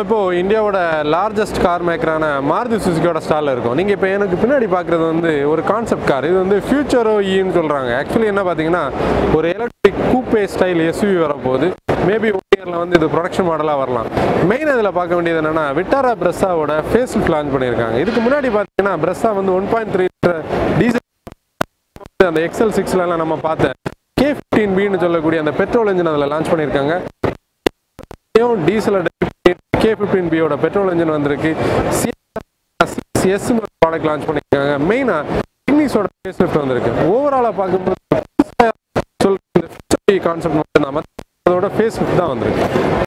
இப்போ இந்தியாவோட largest car மேக்கரான மாருதி சுசுக்கியோட ஸ்டாலில் இருக்கும் நீங்கள் இப்போ எனக்கு பின்னாடி பார்க்குறது வந்து ஒரு கான்செப்ட் கார் இது வந்து ஃபியூச்சரோ ஈன்னு சொல்கிறாங்க ஆக்சுவலி என்ன பார்த்தீங்கன்னா ஒரு எலக்ட்ரிக் கூப்பே ஸ்டைல் எஸ்யூவி வரப்போகுது மேபி ஒன் இயரில் வந்து இது ப்ரொடக்ஷன் மாடலாக வரலாம் மெயின் அதில் பார்க்க வேண்டியது என்னன்னா விட்டாரா பிரஸ்ஸாவோட ஃபேஸ் லான்ச் பண்ணியிருக்காங்க இதுக்கு முன்னாடி பார்த்தீங்கன்னா பிரஸ்ஸா வந்து ஒன் பாயிண்ட் த்ரீ டீசல் அந்த எக்ஸல் சிக்ஸ்லலாம் நம்ம பார்த்தேன் கே ஃபிஃப்டீன் பின்னு சொல்லக்கூடிய அந்த பெட்ரோல் இன்ஜின் அதில் லான்ச் பண்ணியிருக்காங்க டீசல் கே ஃபிஃப்டீன் பியோட பெட்ரோல் இன்ஜின் வந்திருக்கு எஸ் ப்ராடக்ட் லான்ச் பண்ணியிருக்காங்க மெயினாக இக்னிஸோட ஃபேஸ் லிஃப்ட் வந்திருக்கு ஓவராலாக பார்க்கும்போது சொல்ற இந்த கான்செப்ட் மட்டும் தான் மத்த அதோட ஃபேஸ் லிஃப்ட் தான் வந்திருக்கு